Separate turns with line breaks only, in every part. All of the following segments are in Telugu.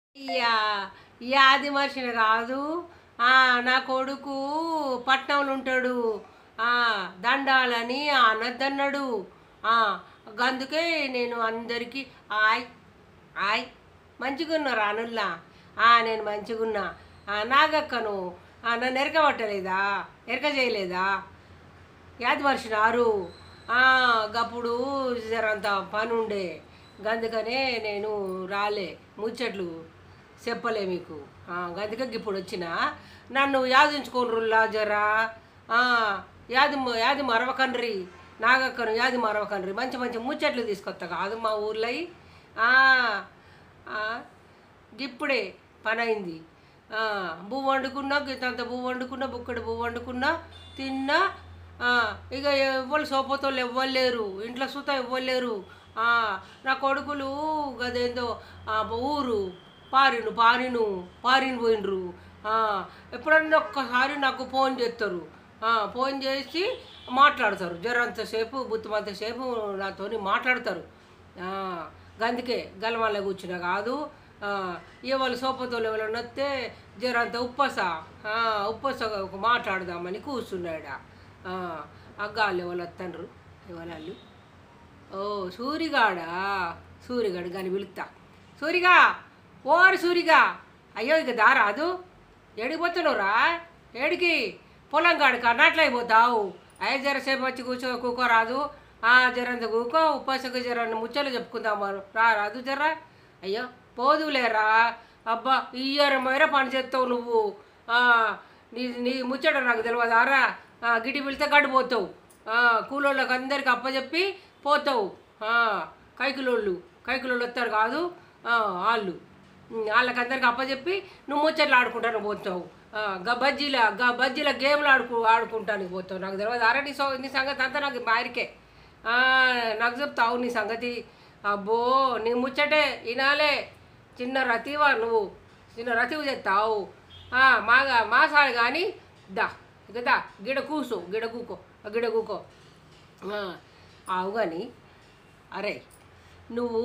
ఇయ్యా ఈ ఆది మనిషిని కాదు ఆ, నా కొడుకు పట్నంలో ఉంటాడు ఆ, దండాలని అనద్దన్నాడు ఆ, అందుకే నేను అందరికీ ఆయ్ ఆయ్ మంచిగున్నారు అనుల్లా ఆ, నేను మంచిగున్నా ఆ, నాగక్కను ఆ, నన్ను ఎరక పట్టలేదా ఎరక చేయలేదా యాది మర్చినారు గప్పుడు జరంత పని ఉండే గందుకనే నేను రాలే ముచ్చట్లు చెప్పలే మీకు ఆ, గందుకే ఇప్పుడు వచ్చిన నన్ను యాదించుకోనరుల్లా జరా ఆ, యాది మ- యాది మరవకండ్రి నాగక్కను యాది మరవకండ్రి మంచి మంచి ముచ్చట్లు తీసుకొస్తా కాదు మా ఊర్లో ఇప్పుడే పని అయింది ఆ, బువ్వ వండుకున్నా గితంత బువ్వ వండుకున్నా బుక్కడి బువ్వ వండుకున్నా తిన్నా ఆ, ఇక ఎవ్వరు సోపతోళ్ళు ఎవ్వలేరు ఇంట్లో సుత ఎవ్వలేరు ఆ, నా కొడుకులు గదేందో ఆ, ఊరు పారిను పారిను పారిను పోయినరు ఆ, ఎప్పుడన్నా ఒక్కసారి నాకు ఫోన్ చేస్తారు ఆ, ఫోన్ చేసి మాట్లాడతారు జరంతసేపు బుత్తిమంతసేపు నాతోని మాట్లాడతారు ఆ, గందుకే గలమల్ల కూర్చున్నా కాదు ఇవాళ సోపతోలు ఎవరైనా వస్తే జరంత ఉప్పస ఆ, ఉప్పస ఒక మాట్లాడదామని కూర్చున్నాడు అగ్గాళ్ళు ఎవరు వస్తుండ్రు ఎవరాళ్ళు ఓ సూరిగాడా సూరిగాడు కానీ పిలుస్తా సూరిగా ఓరు సూరిగా అయ్యో ఇక దారాదు ఏడికి పోతున్నావురా ఏడికి పొలం కాడికి అన్నట్లు అయిపోతావు అయ్యో జరసేపు వచ్చి కూర్చో కూకోరాదు ఆ జరంత కూకో ఉపాసకు జర ముచ్చలు చెప్పుకుందాం రా రాదు జర్రా అయ్యో పోదులేరా అబ్బా ఇయ్యర మేర పని చేస్తావు నువ్వు ఆ, నీ నీ ముచ్చట నాకు తెలియదారా ఆ, గిటి పిలితే గడిపోతావు కూలోళ్ళకి అందరికి అప్పచెప్పి పోతావు ఆ, కైకులోళ్ళు కైకులోళ్ళు వస్తారు కాదు ఆ, వాళ్ళు ఉమ్, వాళ్ళకందరికి అప్పచెప్పి నువ్వు ముచ్చట్లు ఆడుకుంటాను పోతావు ఆ, గా బజ్జీల గా బజ్జీల గేమ్లు ఆడుకు ఆడుకుంటానికి పోతావు నాకు తెలియదు అరే నీ సో నీ సంగతి అంతా నాకు మారికే ఆ, నాకు చెప్తావు నీ సంగతి అబ్బో నీ ముచ్చటే వినాలే చిన్న రతివా నువ్వు చిన్న రతివి చెప్తావు ఆ, మాగా మాసాలు కానీ దా ఇక దా గిడ కూసో గిడ కూకో ఆ గిడ కూకో ఆ, ఆవు కానీ అరే నువ్వు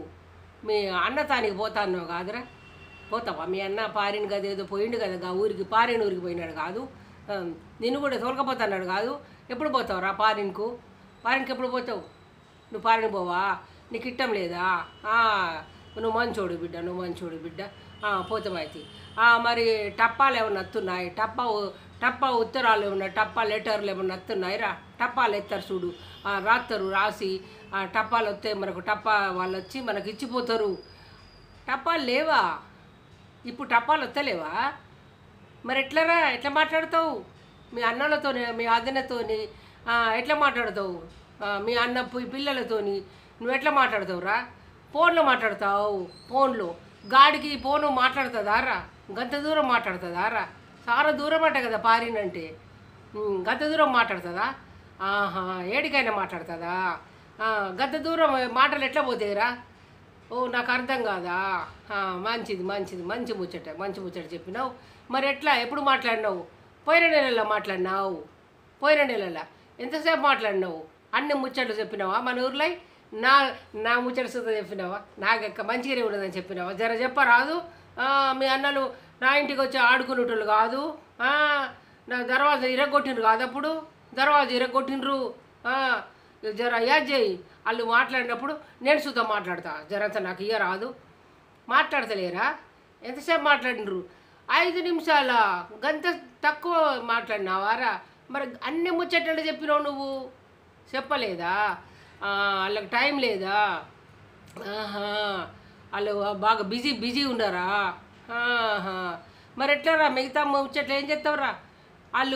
మీ అన్న తానికి పోతాన్నావు కాదురా పోతావా మీ అన్న పారిన కదా ఏదో పోయిండు కదా గా ఊరికి పారిన ఊరికి పోయినాడు కాదు ఆ, నిన్ను కూడా తోలకపోతున్నాడు కాదు ఎప్పుడు పోతావురా పారిన్కు పారిన్కి ఎప్పుడు పోతావు నువ్వు పారిన పోవా నీకు ఇట్టం లేదా ఆ, నువ్వు మంచోడు బిడ్డ నువ్వు మంచోడు బిడ్డ ఆ, పోతామైతే ఆ, మరి టప్పాలు ఏమన్నా వస్తున్నాయి టప్పా ఉ- టప్పా ఉత్తరాలు ఏమన్నా టప్పా లెటర్లు ఏమన్నా వస్తున్నాయి రా టప్పాలు ఎత్తారు చూడు ఆ, రాస్తారు రాసి ఆ, టప్పాలు వస్తే మనకు టప్పా వాళ్ళు వచ్చి మనకి ఇచ్చిపోతారు టప్పాలు లేవా ఇప్పుడు టప్పాలు వస్తలేవా మరి ఎట్లరా ఎట్లా మాట్లాడతావు మీ అన్నలతోని మీ అదనతోని ఆ, ఎట్లా మాట్లాడతావు ఆ, మీ అన్న పి- పిల్లలతోని నువ్వు ఎట్లా మాట్లాడతావురా ఫోన్లో మాట్లాడతావు ఫోన్లో గాడికి ఫోను మాట్లాడుతుందా రా గంత దూరం మాట్లాడుతుందా రా చాలా దూరం అంట కదా పారినంటే ఉమ్, గంత దూరం మాట్లాడుతుందా ఆహా ఏడికైనా మాట్లాడుతుందా ఆ, గంత దూరం మాటలు ఎట్లా పోతాయిరా ఓ నాకు అర్థం కాదా ఆ, మంచిది మంచిది మంచి ముచ్చట మంచి ముచ్చట చెప్పినావు మరి ఎట్లా ఎప్పుడు మాట్లాడినావు పోయిన నెలలో మాట్లాడినావు పోయిన నెలలో ఎంతసేపు మాట్లాడినావు అన్ని ముచ్చట్లు చెప్పినావా మన ఊర్లో నా నా ముచ్చట సుత చెప్పినావా నాకెక్క మంచిగానే ఉన్నదని చెప్పినావా జర చెప్పరాదు ఆ, మీ అన్నలు నా ఇంటికి వచ్చి ఆడుకునేటోళ్ళు కాదు ఆ, నా దర్వాజా ఇరగొట్టిండ్రు కాదు అప్పుడు దర్వాజా ఇరగొట్టిండ్రు ఆ, జర యాద్ చేయి వాళ్ళు మాట్లాడినప్పుడు నేను సుతం మాట్లాడతా జరంత నాకు ఇయ్య రాదు మాట్లాడతలేరా ఎంతసేపు మాట్లాడినరు ఐదు నిమిషాల గంత తక్కువ మాట్లాడినావారా మరి అన్ని ముచ్చట్లు చెప్పినావు నువ్వు చెప్పలేదా ఆ, వాళ్ళకి టైం లేదా ఆహా వాళ్ళు బాగా బిజీ బిజీ ఉన్నారా ఆహా మరి ఎట్లారా మిగతా ముచ్చట్లు ఏం చేస్తావురా వాళ్ళు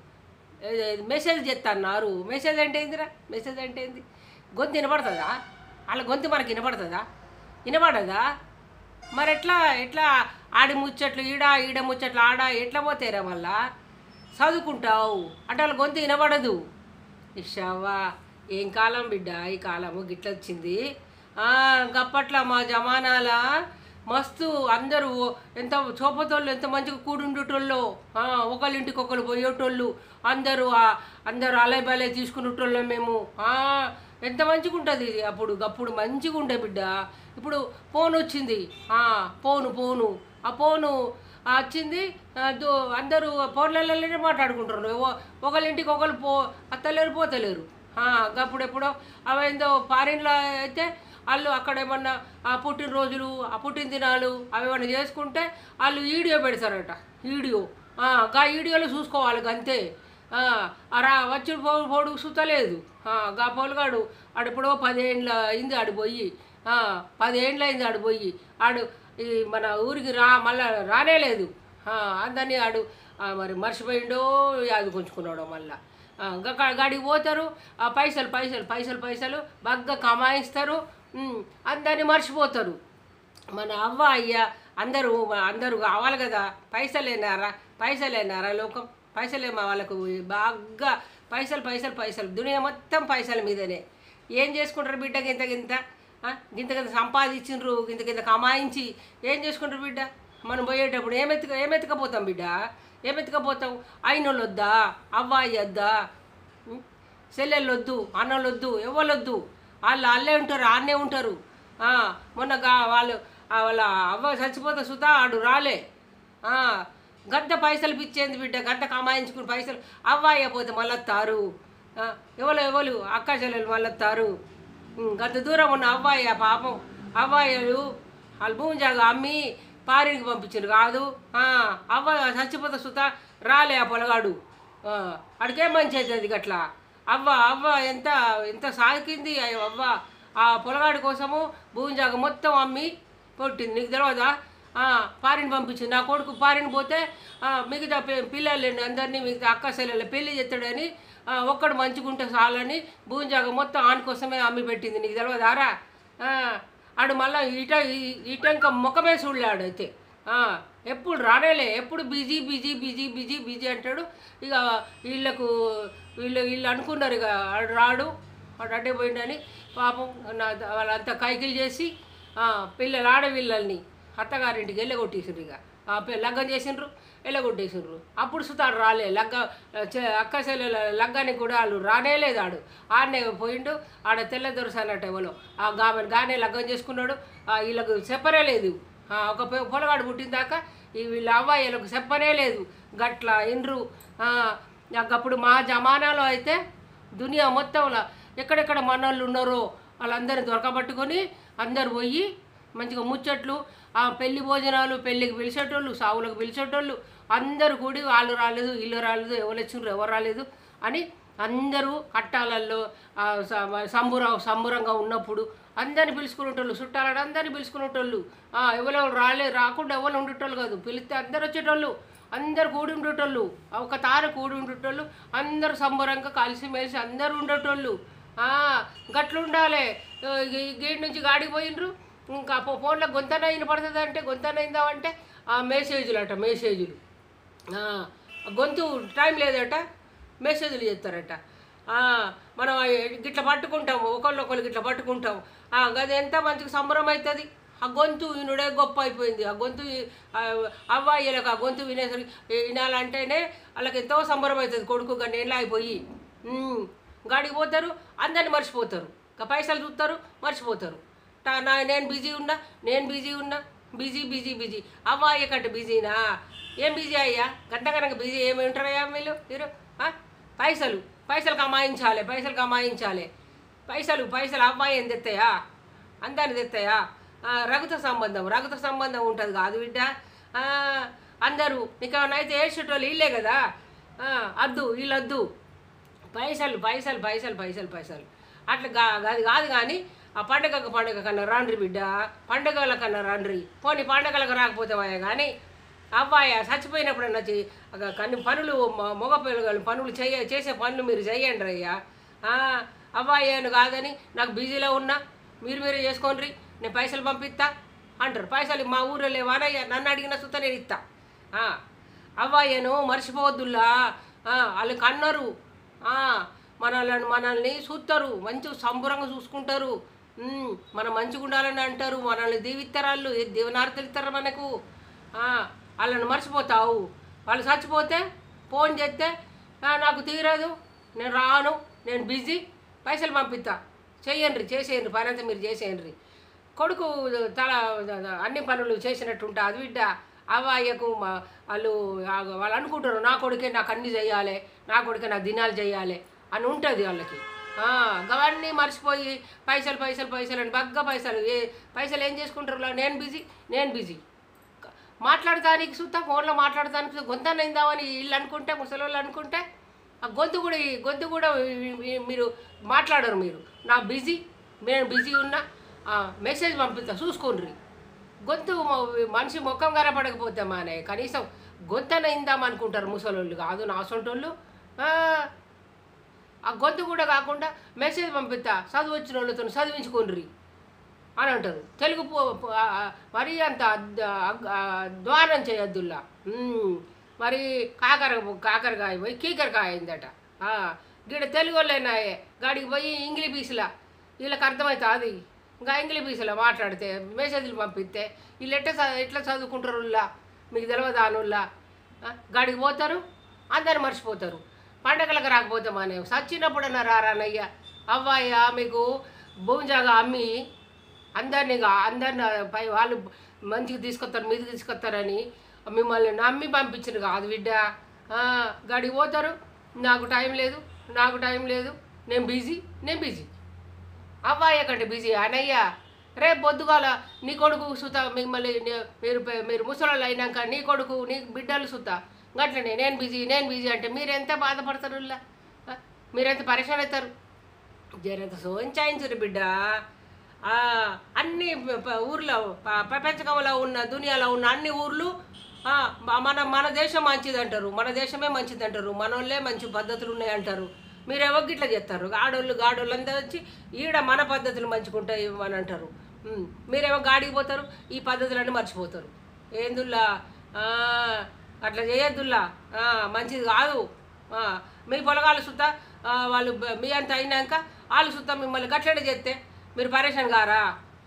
ఏ- మెసేజ్ చేస్తున్నారు మెసేజ్ అంటే ఏందిరా మెసేజ్ అంటే ఏంది గొంతు వినపడుతుందా వాళ్ళ గొంతు మనకి వినపడుతుందా వినపడదా మరి ఎట్లా ఎట్లా ఆడి ముచ్చట్లు ఈడ ఈడ ముచ్చట్లు ఆడ ఎట్లా పోతాయిరా మళ్ళా చదువుకుంటావు అంటే వాళ్ళ గొంతు వినపడదు ఇషావా ఏం కాలం బిడ్డ ఈ కాలము గిట్ల వచ్చింది ఆ, గప్పట్ల మా జమానాల మస్తు అందరూ ఎంత చోపతోళ్ళు ఎంత మంచిగా కూడుండేటోళ్ళు ఆ, ఒకళ్ళింటికి ఒకరు పోయేటోళ్ళు అందరూ ఆ, అందరూ అలై బలై తీసుకునేటోళ్ళం మేము ఆ, ఎంత మంచిగా ఉంటుంది ఇది అప్పుడు అప్పుడు మంచిగా ఉండే బిడ్డ ఇప్పుడు ఫోన్ వచ్చింది ఆ, ఫోను ఫోను ఆ ఫోను ఆ, వచ్చింది ఆ, దో- అందరూ ఫోన్లలోనే మాట్లాడుకుంటున్నారు ఓ- ఒకళ్ళ ఇంటికి ఒకళ్ళు పో అత్తలేరు పోతలేరు ఆ, అప్పుడు ఎప్పుడో అవేందో ఫారిన్లో అయితే వాళ్ళు అక్కడ ఏమన్నా ఆ పుట్టినరోజులు ఆ పుట్టిన దినాలు అవి ఏమన్నా చేసుకుంటే వాళ్ళు వీడియో పెడతారట వీడియో ఆ, గా వీడియోలో చూసుకోవాలి అంతే ఆ, ఆ రా వచ్చి పో పొడుగు సుతలేదు గా పొలగాడు ఆడు ఎప్పుడో పదేండ్ల అయింది ఆడు పోయి ఆ, పదేండ్ల అయింది ఆడు పోయి ఆడు ఈ మన ఊరికి రా మళ్ళా రానే లేదు ఆ, అందరినీ ఆడు ఆ, మరి మర్చిపోయిండో అది కొంచుకున్నాడో మళ్ళా ఆ, గా- గాడికి పోతారు ఆ పైసలు పైసలు పైసలు పైసలు బాగా కమాయిస్తారు ఉమ్, అందరినీ మర్చిపోతారు మన అవ్వ అయ్య అందరూ అందరూ కావాలి కదా పైసలేనారా పైసలేనారా లోకం పైసలేమా వాళ్ళకు బాగా పైసలు పైసలు పైసలు దునియా మొత్తం పైసల మీదనే ఏం చేసుకుంటారు బిడ్డ గింత గింత ఆ? గింత గింత సంపాదించిండ్రు గింత గింత కమాయించి ఏం చేసుకుంటారు బిడ్డ మనం పోయేటప్పుడు ఏమెత్తుక ఏమెత్తుకపోతాం బిడ్డ ఏమెత్తుకపోతాం అయినోళ్ళు వద్దా అవ్వాయి వద్దా ఉం? చెల్లెళ్ళు వద్దు అన్నోళ్ళు వద్దు ఎవరు వాళ్ళు వాళ్ళే ఉంటారు ఆడనే ఉంటారు ఆ, మొన్న గా- వాళ్ళు ఆ వాళ్ళ అవ్వ చచ్చిపోతే సుతా ఆడు రాలే ఆ, గంత పైసలు పిచ్చేంది బిడ్డ గంత కమాయించుకుని పైసలు అవ్వాయి పోతే మళ్ళీ తారు ఎవరు ఎవరు అక్క చెల్లెలు మళ్ళీ తారు గంత దూరం ఉన్న అవ్వాయి ఆ పాపం అవ్వాయిలు వాళ్ళు భూమి జాగా అమ్మి పారికి పంపించారు కాదు ఆ, అవ్వ చచ్చిపోతే సుత రాలే ఆ పొలగాడు ఆ, అడిగే మంచి అవుతుంది గట్లా అవ్వ అవ్వ ఎంత ఎంత సాకింది ఆ అవ్వ ఆ పొలగాడి కోసము భూమి జాగ మొత్తం అమ్మి పొట్టింది నీకు తెలియదా ఆ, పారిని పంపించింది నా కొడుకు పారిని పోతే ఆ, మిగతా పి- పిల్లల్ని అందరినీ మిగతా అక్క చెల్లెళ్ళ పెళ్లి చేస్తాడని ఆ, ఒక్కడు మంచిగుంటే చాలని భూమి జాగ మొత్తం ఆని కోసమే అమ్మి పెట్టింది నీకు తెలియదారా ఆ, ఆడు మళ్ళీ ఇట ఈ- ఇటంక ముఖమే చూడలేడు అయితే ఆ, ఎప్పుడు రానేలే ఎప్పుడు busy busy busy busy busy అంటాడు ఇక వీళ్ళకు వీళ్ళు వీళ్ళు అనుకున్నారు ఇక ఆడు రాడు వాడు అడ్డే పోయిండని పాపం నా వాళ్ళంతా కైకిలు చేసి ఆ, పిల్లలు ఆడపిల్లల్ని అత్తగారింటికి వెళ్ళగొట్టేసిండ్రు ఇక ఆ పి- లగ్గం చేసిండ్రు వెళ్ళగొట్టేసిండ్రు అప్పుడు సుతాడు రాలే లగ్గ చె- అక్క చెల్లెల లగ్గానికి కూడా వాళ్ళు రానేలేదు ఆడు ఆడనే పోయిండు ఆడ తెల్ల దొరసానట ఎవరో ఆ గామె గానే లగ్గం చేసుకున్నాడు ఆ వీళ్ళకు చెప్పనే లేదు ఆ, ఒక పొ- పొలగాడు పుట్టిన దాకా ఈ వీళ్ళ అవ్వాయిలకు చెప్పనే లేదు గట్ల ఇండ్రు ఆ, అప్పుడు మా జమానాలో అయితే దునియా మొత్తంలో ఎక్కడెక్కడ మనోళ్ళు ఉన్నారో వాళ్ళందరిని దొరకబట్టుకొని అందరు పోయి మంచిగా ముచ్చట్లు ఆ పెళ్లి భోజనాలు పెళ్ళికి పిలిచేటోళ్ళు సావులకు పిలిచేటోళ్ళు అందరూ కూడి వాళ్ళు రాలేదు వీళ్ళు రాలేదు ఎవరు వచ్చిండ్రు ఎవరు రాలేదు అని అందరూ కట్టాలల్లో ఆ, స- సంబుర సంబురంగా ఉన్నప్పుడు అందరిని పిలుచుకునేటోళ్ళు చుట్టాలని అందరిని పిలుచుకునేటోళ్ళు ఆ, ఎవరెవరు రాలే రాకుండా ఎవరు ఉండేటోళ్ళు కాదు పిలిస్తే అందరు వచ్చేటోళ్ళు అందరు కూడి ఉండేటోళ్ళు ఆ ఒక తార కూడి ఉండేటోళ్ళు అందరూ సంబరంగా కలిసిమెలిసి అందరూ ఉండేటోళ్ళు ఆ, గట్లు ఉండాలి ఆ, ఈ గేట్ నుంచి గాడికి పోయినరు ఇంకా ఫో- ఫోన్లో గొంతన వినపడుతుంది అంటే గొంతన అయిందామంటే ఆ మెసేజ్లు అట మెసేజ్లు ఆ, గొంతు టైం లేదట మెసేజ్లు చేస్తారట ఆ, మనం అవి గిట్ల పట్టుకుంటాం ఒకళ్ళు ఒకళ్ళు గిట్ల పట్టుకుంటాం ఆ, గది ఎంత మంచిగా సంబరం అవుతుంది ఆ గొంతు వినుడే గొప్ప అయిపోయింది ఆ గొంతు ఆ, అవ్వాయిలకు ఆ గొంతు వినేసరికి వినాలంటేనే వాళ్ళకి ఎంతో సంబరం అవుతుంది కొడుకు గన్నేళ్ళు అయిపోయి ఉమ్, గాడికి పోతారు అందరిని మర్చిపోతారు ఇంకా పైసలు చూస్తారు మర్చిపోతారు టా- నా నేను బిజీ ఉన్నా నేను బిజీ ఉన్నా బిజీ బిజీ బిజీ అవ్వ అయ్యకంటే బిజీనా ఏం బిజీ అయ్యా గంట కనుక బిజీ ఏమి ఉంటారయ్యా మీరు మీరు ఆ? పైసలు పైసలు కమాయించాలి పైసలు కమాయించాలి పైసలు పైసలు అబ్బాయి ఏం తెస్తాయా అందరిని తెస్తాయా ఆ, రఘుత సంబంధం రఘుత సంబంధం ఉంటుంది కాదు బిడ్డ ఆ, అందరూ నీకు అయితే ఏడ్చేటోళ్ళు వీళ్ళే కదా ఆ, అద్దు వీళ్ళొద్దు పైసలు పైసలు పైసలు పైసలు పైసలు అట్లా గా అది కాదు కానీ ఆ పండగకు పండగ కన్నా రాండ్రి బిడ్డ పండగల కన్నా రాండ్రి పోనీ పండగలకు రాకపోతే కానీ అబ్బాయ చచ్చిపోయినప్పుడు నచ్చి కొన్ని పనులు మ- మగ పిల్లలు పనులు చేయ చేసే పనులు మీరు చేయండి అయ్యా అబ్బాయి అని కాదని నాకు బిజీలో ఉన్నా మీరు మీరే చేసుకోండి నేను పైసలు పంపిస్తా అంటారు పైసలు మా ఊళ్ళో లేవానయ్యా నన్ను అడిగిన సుత నేను ఇస్తా ఆ, అవ్వాయను మర్చిపోవద్దుల్లా ఆ, వాళ్ళు కన్నారు ఆ, మనల్ని మనల్ని చూస్తారు మంచి సంబరంగా చూసుకుంటారు ఉమ్, మనం మంచిగా ఉండాలని అంటారు మనల్ని దీవిస్తారు వాళ్ళు ఏ దీవనార్థులు ఇస్తారు మనకు ఆ, వాళ్ళని మర్చిపోతావు వాళ్ళు చచ్చిపోతే ఫోన్ చేస్తే "ఆ, నాకు తీరదు నేను రాను నేను బిజీ పైసలు పంపిస్తా చేయండి చేసేయండి పని అంతా మీరు చేసేయండి కొడుకు తల అన్ని పనులు చేసినట్టు ఉంటుంది బిడ్డ అవ్వయ్యకు మా- వాళ్ళు ఆ- వాళ్ళు అనుకుంటారు నా కొడుకే నాకు అన్ని చేయాలి నా కొడుకే నాకు దినాలు చేయాలి అని ఉంటుంది వాళ్ళకి ఆ, అవన్నీ మర్చిపోయి పైసలు పైసలు పైసలు అని బగ్గ పైసలు ఏ పైసలు ఏం చేసుకుంటారు నేను బిజీ నేను బిజీ మాట్లాడటానికి సుత్తా ఫోన్లో మాట్లాడటానికి గొంతనైందామని వీళ్ళు అనుకుంటే ముసలి అనుకుంటే ఆ గొంతు కూడా ఈ గొంతు కూడా ఈ- ఈ- మీరు మాట్లాడరు మీరు నా బిజీ నేను బిజీ ఉన్నా ఆ, మెసేజ్ పంపిస్తా చూసుకోండి గొంతు మ- మనిషి ముఖం కనపడకపోతే మానే కనీసం గొంతనైందాం అనుకుంటారు ముసలోళ్ళు కాదు నా సొంటోళ్ళు ఆ, ఆ గొంతు కూడా కాకుండా మెసేజ్ పంపిస్తా చదువు వచ్చిన వాళ్ళతో చదివించుకోండి అని అంటారు తెలుగు పో- పో- ఆ- ఆ మరీ అంత అద్- అగ్- ఆ ద్వారం చేయొద్దుల్లా మ్మ్. మరి కాకర కాకరకాయ పోయి కీకరకాయ అయిందట ఆ, గీడ తెలుగు వాళ్ళేనాయే గాడికి పోయి ఇంగ్లీ పీసులా వీళ్ళకి అర్థమవుతుంది అది ఇంకా ఇంగ్లీ పీసులా మాట్లాడితే మెసేజ్లు పంపిస్తే వీళ్ళు ఎట్లా చ- ఎట్లా చదువుకుంటారు ఉల్లా మీకు తెలియదు అనుల్లా గాడికి పోతారు అందరు మర్చిపోతారు పండగలకు రాకపోతే మానే సచ్చినప్పుడన్నా రారానయ్యా అవ్వాయ్యా మీకు భూమి జాగా అమ్మి అందరినీ గా- అందరిని పై వాళ్ళు మంచిగా తీసుకొస్తారు మీదికి తీసుకొస్తారని మిమ్మల్ని నమ్మి పంపించారు కాదు బిడ్డ ఆ, గాడికి పోతారు నాకు టైం లేదు నాకు టైం లేదు నేను బిజీ నేను బిజీ అబ్బాయి కంటే బిజీ అనయ్య రేపు పొద్దుగాల నీ కొడుకు సుత మిమ్మల్ని నే- మీరు పె- మీరు ముసలోళ్ళు అయినాక నీ కొడుకు నీ బిడ్డలు సుత గట్లనే నేను బిజీ నేను బిజీ అంటే మీరు ఎంత బాధపడతారు ఇలా ఆ? మీరెంత పరిశాన్ అవుతారు జరంత సోంచాయించరు బిడ్డ ఆ, అన్ని ప- ప- ఊర్లో ప- ప్రపంచకంలో ఉన్న దునియాలో ఉన్న అన్ని ఊర్లు ఆ, మ- మన మన దేశం మంచిది అంటారు మన దేశమే మంచిది అంటారు మన వాళ్ళే మంచి పద్ధతులు ఉన్నాయి అంటారు మీరేవో గిట్ల చేస్తారు గాడోళ్ళు గాడోళ్ళు అందరూ వచ్చి ఈడ మన పద్ధతులు మంచుకుంటాయి అని అంటారు ఉమ్, మీరేమో గాడికి పోతారు ఈ పద్ధతులన్నీ మర్చిపోతారు ఏందుల్లా ఆ, అట్లా చేయొద్దుల్లా ఆ, మంచిది కాదు ఆ, మీ పొలగాలు సుత్తా ఆ, వాళ్ళు బ- మీ అంత అయినాక వాళ్ళు సుత్తా మిమ్మల్ని గట్లనే చేస్తే మీరు పరేషాన్ కారా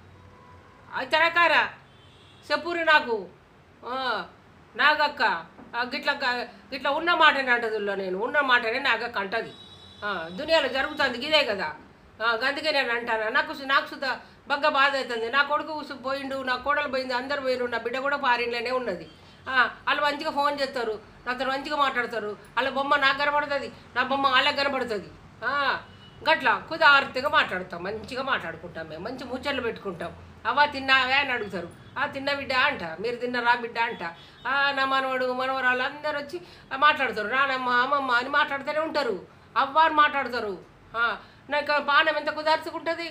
అయితే కారా చెప్పురి నాకు ఆ, నాగక్క ఆ, గిట్ల గ- గిట్ల ఉన్న మాటనే అంటదిలో నేను ఉన్న మాటనే నాగక్క అంటది ఆ, దునియాలో జరుగుతుంది ఇదే కదా ఆ, అందుకే నేను అంటాను నాకు సు- నాకు సుధా బగ్గ బాధ అవుతుంది నా కొడుకు సు- పోయిండు నా కోడలు పోయింది అందరు పోయిరు నా బిడ్డ కూడా ఫారిన్లోనే ఉన్నది ఆ, వాళ్ళు మంచిగా ఫోన్ చేస్తారు నాతో మంచిగా మాట్లాడతారు వాళ్ళ బొమ్మ నాకు కనబడుతుంది నా బొమ్మ వాళ్ళకి కనబడుతుంది ఆ, గట్లా కుదార్తెగా మాట్లాడతాం మంచిగా మాట్లాడుకుంటాం మేము మంచి ముచ్చట్లు పెట్టుకుంటాం అవ్వ తిన్నావే అని అడుగుతారు ఆ తిన్న బిడ్డ అంట మీరు తిన్నరా బిడ్డ అంట ఆ, నా మనవడు మనవరాలు అందరు వచ్చి ఆ, మాట్లాడతారు నానమ్మ అమ్మమ్మ అని మాట్లాడుతూనే ఉంటారు అవ్వ అని మాట్లాడతారు ఆ, నాకు పానం ఎంత కుదార్చుకుంటుంది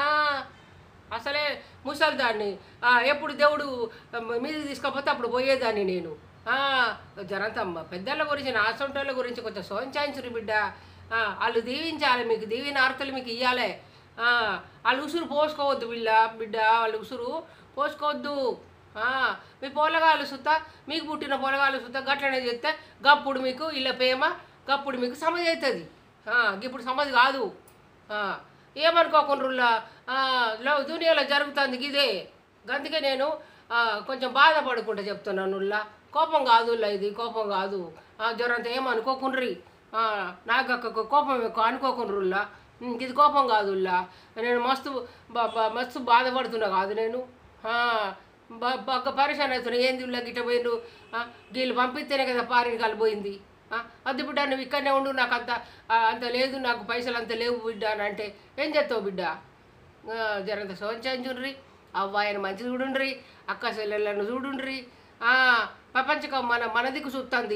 అసలే ముసలిదాన్ని ఆ, ఎప్పుడు దేవుడు మీదకి తీసుకపోతే అప్పుడు పోయేదాన్ని నేను ఆ, జనంతమ్మ పెద్దల గురించి నా సొంటోళ్ళ గురించి కొంచెం సోంచాయించురు బిడ్డ ఆ, వాళ్ళు దీవించాలి మీకు దీవిన ఆర్తలు మీకు ఇవ్వాలి వాళ్ళు ఉసురు పోసుకోవద్దు బిడ్డ బిడ్డ వాళ్ళు ఉసురు పోసుకోవద్దు ఆ, మీ పొలగాలు సుత్త మీకు పుట్టిన పొలగాలు సుత్త గట్లనే చేస్తే గప్పుడు మీకు ఇళ్ళ ప్రేమ గప్పుడు మీకు సమజ్ అవుతుంది ఇప్పుడు సమజ్ కాదు ఆ, ఏమనుకోకుండా దునియాలో జరుగుతుంది ఇదే అందుకే నేను ఆ, కొంచెం బాధపడుకుంటా చెప్తున్నాను ఉల్లా కోపం కాదు ఉల్లా ఇది కోపం కాదు ఆ, జ్వరంతో ఏమనుకోకుండ్రి ఆ, నాకు ఒక కోపం ఎక్కువ అనుకోకుండ్రుల్లా ఉమ్, ఇది కోపం కాదు ఉల్లా నేను మస్తు బ- బ- మస్తు బాధపడుతున్నా కాదు నేను ఆ, బ- బాగా పరిశాన్ అవుతున్నా ఏంది ఉల్లా గిట్ట పోయిండు ఆ, వీళ్ళు పంపిస్తేనే కదా పారిని కలిపోయింది అది బిడ్డ నువ్వు ఇక్కడనే ఉండు నాకు అంత ఆ, అంత లేదు నాకు పైసలు అంత లేవు బిడ్డ అని అంటే ఏం చేస్తావు బిడ్డ ఆ, జరంత సోంచుండ్రి అవ్వాయని మంచి చూడుండ్రి అక్క చెల్లెళ్ళను చూడుండ్రి ఆ, ప్రపంచకం మన మన దిక్కు చూస్తుంది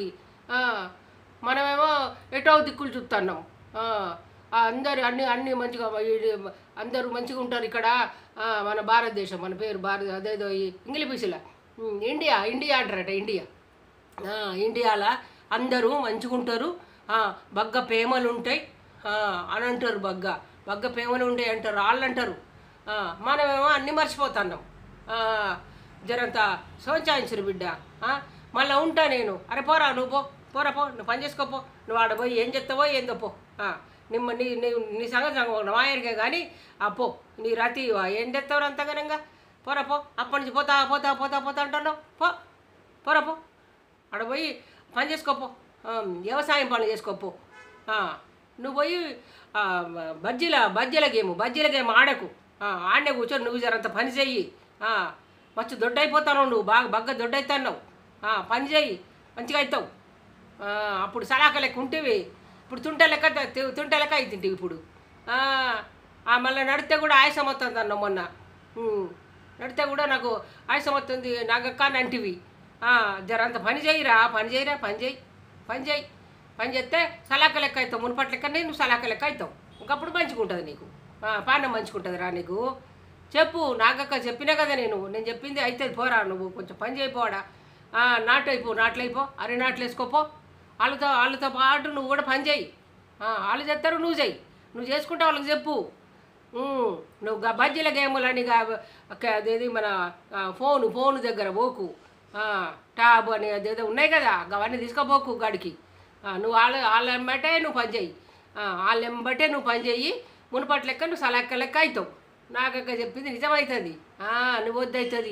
మనమేమో ఎటో దిక్కులు చూస్తున్నాం ఆ, ఆ, అందరు అన్ని అన్ని మంచిగా ఈ- అందరూ మంచిగా ఉంటారు ఇక్కడ ఆ, మన భారతదేశం మన పేరు భారత అదేదో ఈ ఇంగ్లీషిలా ఇండియా ఇండియా అంటారట ఇండియా ఆ, ఇండియాలో అందరూ మంచిగా ఉంటారు ఆ, బగ్గ ప్రేమలు ఉంటాయి ఆ, అని అంటారు బగ్గ బగ్గ ప్రేమలు ఉంటాయి అంటారు వాళ్ళు అంటారు ఆ, మనమేమో అన్నీ మర్చిపోతున్నాం ఆ, జరంత సోంచాయించరు బిడ్డ ఆ, మళ్ళీ ఉంటా నేను అరే పోరా నువ్వు పో పోరా పో నువ్వు పని చేసుకోపో నువ్వు ఆడ పోయి ఏం చెప్తావో ఏందో పో ఆ, నిమ్మ నీ నీ నీ సంగతి నాకు మాయరికే కానీ ఆ పో నీ రతి ఏం తెస్తావు అంతగానంగా పోరా పో అప్పటి నుంచి పోతా పోతా పోతా పోతా అంటున్నావు పో పోరా పో ఆడ పోయి పని చేసుకోపో ఆ, వ్యవసాయం పనులు చేసుకోపో ఆ, నువ్వు పోయి ఆ, బజ్జీల బజ్జీల గేమ్ బజ్జీల గేమ్ ఆడకు ఆ, ఆడనే కూర్చొని నువ్వు జరంత పని చెయ్యి ఆ, మస్తు దొడ్డైపోతావు నువ్వు బాగా బాగా దొడ్డైతున్నావు ఆ, పని చెయ్యి మంచిగా అవుతావు ఆ, అప్పుడు సలాక లెక్క ఉంటేవి ఇప్పుడు తుంట లెక్క తి- తుంట లెక్క అవుతుంటివి ఇప్పుడు ఆ, ఆ, మళ్ళీ నడితే కూడా ఆయాసం వస్తుంది అన్న మొన్న ఉమ్, నడితే కూడా నాకు ఆయాసం వస్తుంది నాగక్క అని అంటివి ఆ, జరంత పని చేయిరా పని చేయిరా పని చేయి పని చేయి పని చేస్తే సలాక లెక్క అవుతావు మునుపటి లెక్క నువ్వు సలాక లెక్క అవుతావు ఒకప్పుడు మంచిగా ఉంటుంది నీకు ఆ, పానం మంచిగా ఉంటుంది రా నీకు చెప్పు నాగక్క చెప్పినా కదా నేను నేను చెప్పింది అయితే పోరా నువ్వు కొంచెం పని చేయిపోవాడా ఆ, నాటు అయిపో నాట్లు అయిపో అరే నాట్లు వేసుకోపో వాళ్ళతో వాళ్ళతో పాటు నువ్వు కూడా పని చేయి ఆ, వాళ్ళు చేస్తారు నువ్వు చేయి నువ్వు చేసుకుంటే వాళ్ళకి చెప్పు ఉమ్, నువ్వు గా బజ్జీల గేములని గా క- అదేది మన ఆ, ఫోను ఫోను దగ్గర పోకు ఆ, ట్యాబ్ అని అదేదో ఉన్నాయి కదా అవన్నీ తీసుకోపోకు గడికి ఆ, నువ్వు వాళ్ళ వాళ్ళ ఎంబటే నువ్వు పని చేయి ఆ, వాళ్ళ ఎంబటే నువ్వు పని చేయి మునుపటి లెక్క నువ్వు సలక్క లెక్క అవుతావు నాకక్క చెప్పింది నిజమవుతుంది ఆ, నువ్వు వద్దవుతుంది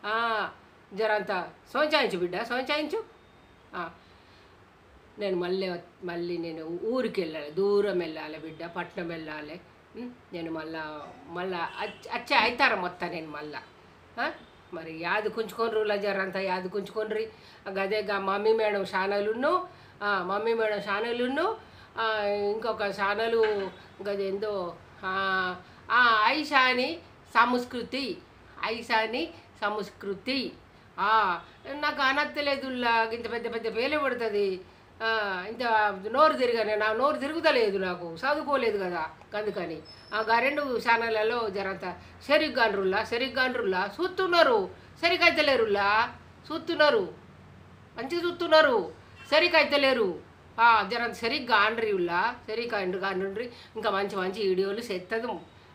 జరంతా సోంచాయించు బిడ్డ సోంచాయించు ఆ, నేను మళ్ళీ వ- మళ్ళీ నేను ఊరికి వెళ్ళాలి దూరం వెళ్ళాలి బిడ్డ పట్నం వెళ్ళాలి ఉం? నేను మళ్ళా మళ్ళా అచ్- వచ్చే అవుతారా మొత్తం నేను మళ్ళా ఆ? మరి యాది కుంచుకొనరు లజరంతా యాది కుంచుకొనరి గదే గా మమ్మీ మేడం ఛానలును ఆ, మమ్మీ మేడం ఛానలును ఆ, ఇంకొక ఛానలు గదేందో ఆ, ఆ, ఐషాని సంస్కృతి ఐషాని సంస్కృతి ఆ, నాకు అనత్తలేదుల్లా ఇంత పెద్ద పెద్ద పేలే పడుతుంది ఆ, ఇంత నోరు తిరగని నా నోరు తిరుగుతలేదు నాకు చదువుకోలేదు కదా అందుకని ఆ గా రెండు ఛానళ్ళలో జరంత సరిగ్గాన్రుల్లా సరిగ్గాన్రుల్లా చూస్తున్నారు సరిగైతలేరుల్లా చూస్తున్నారు మంచిగా చూస్తున్నారు సరిగ్గా అయితలేరు ఆ, జరంత సరిగ్గా ఆండ్రి ఉల్లా సరిగ్గా అండ్రి కాండ్రి ఇంకా మంచి మంచి వీడియోలు సెత్తదు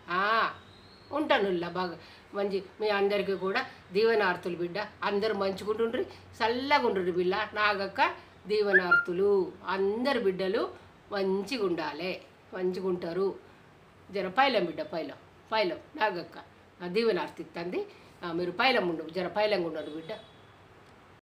ఉంటానుల్లా బాగా మంచి మీ అందరికీ కూడా దీవెనార్తులు బిడ్డ అందరూ మంచుకుంటుండ్రి చల్లగా ఉండ్రి బిడ్డ నాగక్క దీవెనార్తులు అందరు బిడ్డలు మంచిగా ఉండాలి మంచిగా ఉంటారు జర పైలం బిడ్డ పైలం పైలం నాగక్క ఆ దీవెనార్తి ఇస్తుంది మీరు పైలం ఉండు జర పైలంగా ఉండడు బిడ్డ